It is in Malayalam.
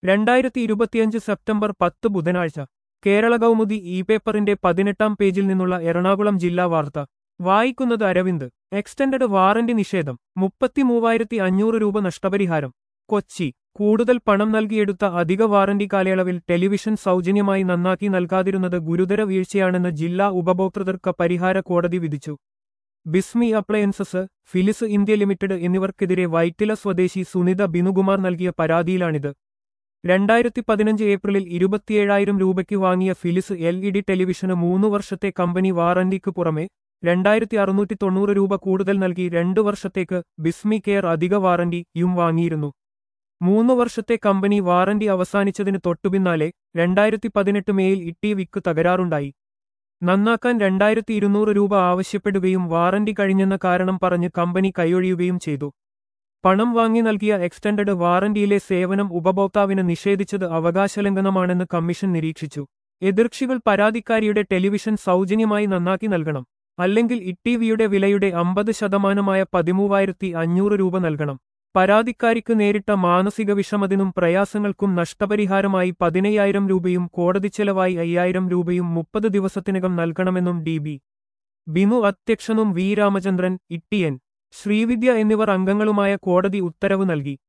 രണ്ടായിരത്തി ഇരുപത്തിയഞ്ച് സെപ്റ്റംബർ പത്ത് ബുധനാഴ്ച കേരള കൗമുദി ഇ പേപ്പറിന്റെ പതിനെട്ടാം പേജിൽ നിന്നുള്ള എറണാകുളം ജില്ലാ വാർത്ത വായിക്കുന്നത് അരവിന്ദ് എക്സ്റ്റൻഡഡ് വാറന്റി നിഷേധം മുപ്പത്തിമൂവായിരത്തി അഞ്ഞൂറ് രൂപ നഷ്ടപരിഹാരം കൊച്ചി കൂടുതൽ പണം നൽകിയെടുത്ത അധിക വാറന്റി കാലയളവിൽ ടെലിവിഷൻ സൗജന്യമായി നന്നാക്കി നൽകാതിരുന്നത് ഗുരുതര വീഴ്ചയാണെന്ന് ജില്ലാ ഉപഭോക്തൃതർക്ക പരിഹാര കോടതി വിധിച്ചു Bismi appliances Philips India limited എന്നിവർക്കെതിരെ വൈറ്റില സ്വദേശി സുനിത ബിനുകുമാർ നൽകിയ പരാതിയിലാണിത് രണ്ടായിരത്തി പതിനഞ്ച് ഏപ്രിലിൽ ഇരുപത്തിയേഴായിരം രൂപയ്ക്ക് വാങ്ങിയ ഫിലിസ് എൽ ഇ ഡി ടെലിവിഷന് മൂന്നു വർഷത്തെ കമ്പനി വാറന്റിക്ക് പുറമെ രണ്ടായിരത്തി അറുന്നൂറ്റി തൊണ്ണൂറ് രൂപ കൂടുതൽ നൽകി രണ്ടു വർഷത്തേക്ക് ബിസ്മി കെയർ അധിക വാറന്റിയും വാങ്ങിയിരുന്നു മൂന്നു വർഷത്തെ കമ്പനി വാറന്റി അവസാനിച്ചതിന് തൊട്ടുപിന്നാലെ രണ്ടായിരത്തി പതിനെട്ട് മേയിൽ ഇട്ടി വിക്ക് തകരാറുണ്ടായി നന്നാക്കാൻ രണ്ടായിരത്തി ഇരുന്നൂറ് രൂപ ആവശ്യപ്പെടുകയും വാറന്റി കഴിഞ്ഞെന്ന കാരണം പറഞ്ഞ് കമ്പനി കൈയൊഴിയുകയും ചെയ്തു പണം വാങ്ങി നൽകിയ എക്സ്റ്റൻഡഡ് വാറന്റിയിലെ സേവനം ഉപഭോക്താവിന് നിഷേധിച്ചത് അവകാശലംഘനമാണെന്ന് കമ്മീഷൻ നിരീക്ഷിച്ചു എതിർക്ഷികൾ പരാതിക്കാരിയുടെ ടെലിവിഷൻ സൗജന്യമായി നന്നാക്കി നൽകണം അല്ലെങ്കിൽ ഇടിവിയുടെ വിലയുടെ അമ്പത് ശതമാനമായ പതിമൂവായിരത്തി അഞ്ഞൂറ് രൂപ നൽകണം പരാതിക്കാരിക്ക് നേരിട്ട മാനസിക വിഷമതിനും പ്രയാസങ്ങൾക്കും നഷ്ടപരിഹാരമായി പതിനയ്യായിരം രൂപയും കോടതി ചെലവായി അയ്യായിരം രൂപയും മുപ്പത് ദിവസത്തിനകം നൽകണമെന്നും ഡി ബി ബിനു അധ്യക്ഷനും വി രാമചന്ദ്രൻ ഇട്ടിയൻ ശ്രീവിദ്യ എന്നിവർ അംഗങ്ങളുമായ കോടതി ഉത്തരവ് നൽകി